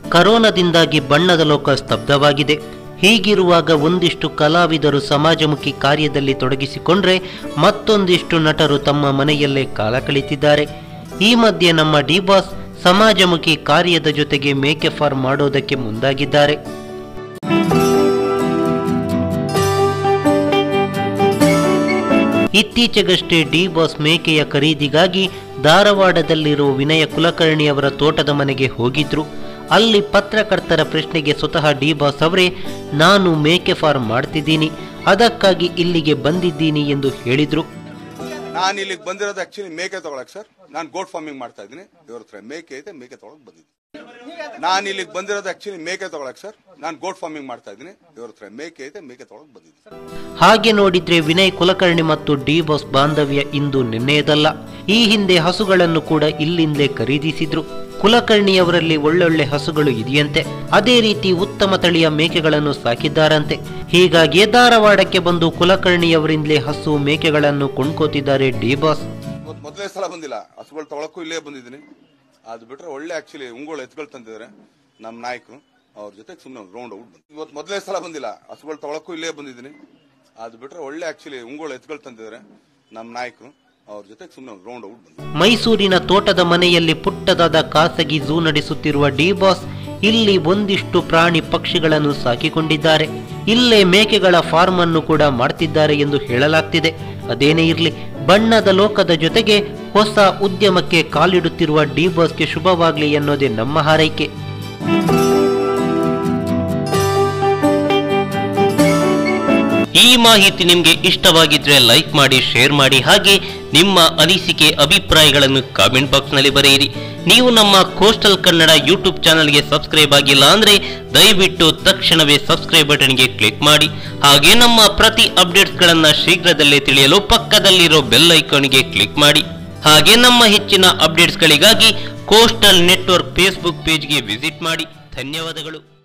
ಕರೋನಾದಿಂದಾಗಿ ಬಣ್ಣದ ಲೋಕ ಸ್ತಬ್ಧವಾಗಿದೆ ಹೀಗಿರುವಾಗ ಒಂದಿಷ್ಟು ಕಲಾವಿದರು ಸಮಾಜಮುಖಿ ಕಾರ್ಯದಲ್ಲಿ ತೊಡಗಿಸಿಕೊಂಡ್ರೆ ಮತ್ತೊಂದಿಷ್ಟು ನಟರು ತಮ್ಮ ಮನೆಯಲ್ಲೇ ಕಾಲ ಕಳೆತಿದ್ದಾರೆ ಈ ಮಧ್ಯೆ ನಮ್ಮ ಡಿಬಾಸ್ ಸಮಾಜಮುಖಿ ಕಾರ್ಯದ ಜೊತೆಗೆ ಮೇಕೆ ಫಾರ್ಮ್ ಮಾಡೋದಕ್ಕೆ ಮುಂದಾಗಿದ್ದಾರೆ ಇತ್ತೀಚೆಗಷ್ಟೇ ಡಿ ಬಾಸ್ ಮೇಕೆಯ ಖರೀದಿಗಾಗಿ ಧಾರವಾಡದಲ್ಲಿರುವ ವಿನಯ ಕುಲಕರ್ಣಿ ಅವರ ತೋಟದ ಮನೆಗೆ ಹೋಗಿದ್ರು ಅಲ್ಲಿ ಪತ್ರಕರ್ತರ ಪ್ರಶ್ನೆಗೆ ಸ್ವತಃ ಡಿ ಬಾಸ್ ಅವರೇ ನಾನು ಮೇಕೆ ಫಾರ್ಮ್ ಮಾಡ್ತಿದ್ದೀನಿ ಅದಕ್ಕಾಗಿ ಇಲ್ಲಿಗೆ ಬಂದಿದ್ದೀನಿ ಎಂದು ಹೇಳಿದ್ರು ನಾನು ಇಲ್ಲಿಗೆ ಬಂದಿರೋದು ಆಕ್ಚುಲಿ ಮೇಕೆ ತಗೊಳಕ್ ಸರ್ ನಾನು ಗೋಟ್ ಫಾರ್ಮಿಂಗ್ ಮಾಡ್ತಾ ಇದ್ದೀನಿ ಇವ್ರ ಹತ್ರ ಮೇಕೆ ಐತೆ ಮೇಕೆ ತಗೊಳಕ್ ಬಂದಿದ್ದೀನಿ ನಾನು ಇಲ್ಲಿಗೆ ಬಂದಿರೋದು ಆಕ್ಚುಲಿ ಮೇಕೆ ತಗೊಳಕ್ ಸರ್ ನಾನು ಗೋಟ್ ಫಾರ್ಮಿಂಗ್ ಮಾಡ್ತಾ ಇದ್ದೀನಿ ಇವ್ರ ಹತ್ರ ಮೇಕೆ ಐತೆ ಮೇಕೆ ತಗೊಳಕ್ ಬಂದಿದ್ದೀನಿ ಹಾಗೆ ನೋಡಿದ್ರೆ ವಿನಯ್ ಕುಲಕರ್ಣಿ ಮತ್ತು ಡಿ ಬಾಸ್ ಬಾಂಧವ್ಯ ಇಂದು ನಿನ್ನೆಯದಲ್ಲ ಈ ಹಿಂದೆ ಹಸುಗಳನ್ನು ಕೂಡ ಇಲ್ಲಿಂದಲೇ ಖರೀದಿಸಿದ್ರು ಕುಲಕರ್ಣಿಯವರಲ್ಲಿ ಒಳ್ಳೊಳ್ಳೆ ಹಸುಗಳು ಇದೆಯಂತೆ ಅದೇ ರೀತಿ ಉತ್ತಮ ತಳಿಯ ಮೇಕೆಗಳನ್ನು ಸಾಕಿದ್ದಾರಂತೆ ಹೀಗಾಗಿ ಧಾರವಾಡಕ್ಕೆ ಬಂದು ಕುಲಕರ್ಣಿಯವರಿಂದಲೇ ಹಸು ಮೇಕೆಗಳನ್ನು ಕೊಂಡ್ಕೋತಿದ್ದಾರೆ ಡಿ ಬಾಸ್ ಇವತ್ತು ಮೊದಲೇ ಸಲ ಬಂದಿಲ್ಲ ಹಸುಗಳು ತಗೊಳಕ್ಕೂ ಇಲ್ಲೇ ಬಂದಿದ್ದೀನಿ ಅದು ಬಿಟ್ರೆ ಒಳ್ಳೆ ಆಕ್ಚುಲಿ ಉಂಗುಳು ಎತ್ಗಳು ತಂದಿದ್ದಾರೆ ನಮ್ಮ ನಾಯಕರು ಅವ್ರ ಜೊತೆ ಸುಮ್ಮನೆ ಒಂದು ರೌಂಡ್ ಔಟ್ ಬಂದು ಇವತ್ತು ಮೊದಲೇ ಸಲ ಬಂದಿಲ್ಲ ಹಸುಗಳು ತಗೊಳಕ್ಕೂ ಇಲ್ಲೇ ಬಂದಿದ್ದೀನಿ ಅದು ಬಿಟ್ರೆ ಒಳ್ಳೆ ಆಕ್ಚುಲಿ ಉಂಗುಳು ಎತ್ಗಳು ತಂದಿದ್ದಾರೆ ನಮ್ಮ ನಾಯಕರು ಅವ್ರ ಜೊತೆ ಸುಮ್ಮನೆ ಒಂದು ರೌಂಡ್ ಔಟ್ ಬಂದು ಮೈಸೂರಿನ ತೋಟದ ಮನೆಯಲ್ಲಿ ಪುಟ್ಟದಾದ ಖಾಸಗಿ ಝೂ ನಡೆಸುತ್ತಿರುವ ಡಿ ಬಾಸ್ ಇಲ್ಲಿ ಒಂದಿಷ್ಟು ಪ್ರಾಣಿ ಪಕ್ಷಿಗಳನ್ನು ಸಾಕಿಕೊಂಡಿದ್ದಾರೆ ಇಲ್ಲೇ ಮೇಕೆಗಳ ಫಾರ್ಮ್ ಅನ್ನು ಕೂಡ ಮಾಡ್ತಿದ್ದಾರೆ ಎಂದು ಹೇಳಲಾಗ್ತಿದೆ ಅದೇನೇ ಇರಲಿ ಬಣ್ಣದ ಲೋಕದ ಜೊತೆಗೆ ಹೊಸ ಉದ್ಯಮಕ್ಕೆ ಕಾಲಿಡುತ್ತಿರುವ ಡಿ ಬಾಸ್ಗೆ ಶುಭವಾಗಲಿ ಎನ್ನೋದೇ ನಮ್ಮ ಹಾರೈಕೆ ಈ ಮಾಹಿತಿ ನಿಮಗೆ ಇಷ್ಟವಾಗಿದ್ರೆ ಲೈಕ್ ಮಾಡಿ ಶೇರ್ ಮಾಡಿ ಹಾಗೆ ನಿಮ್ಮ ಅನಿಸಿಕೆ ಅಭಿಪ್ರಾಯಗಳನ್ನು ಕಾಮೆಂಟ್ ಬಾಕ್ಸ್ನಲ್ಲಿ ಬರೆಯಿರಿ ನೀವು ನಮ್ಮ ಕೋಸ್ಟಲ್ ಕನ್ನಡ ಯೂಟ್ಯೂಬ್ ಚಾನಲ್ಗೆ ಸಬ್ಸ್ಕ್ರೈಬ್ ಆಗಿಲ್ಲ ಅಂದ್ರೆ ದಯವಿಟ್ಟು ತಕ್ಷಣವೇ ಸಬ್ಸ್ಕ್ರೈಬ್ ಬಟನ್ಗೆ ಕ್ಲಿಕ್ ಮಾಡಿ ಹಾಗೆ ನಮ್ಮ ಪ್ರತಿ ಅಪ್ಡೇಟ್ಸ್ಗಳನ್ನ ಶೀಘ್ರದಲ್ಲೇ ತಿಳಿಯಲು ಪಕ್ಕದಲ್ಲಿರೋ ಬೆಲ್ ಐಕಾನ್ಗೆ ಕ್ಲಿಕ್ ಮಾಡಿ ಹಾಗೆ ನಮ್ಮ ಹೆಚ್ಚಿನ ಅಪ್ಡೇಟ್ಸ್ಗಳಿಗಾಗಿ ಕೋಸ್ಟಲ್ ನೆಟ್ವರ್ಕ್ ಫೇಸ್ಬುಕ್ ಪೇಜ್ಗೆ ವಿಸಿಟ್ ಮಾಡಿ ಧನ್ಯವಾದಗಳು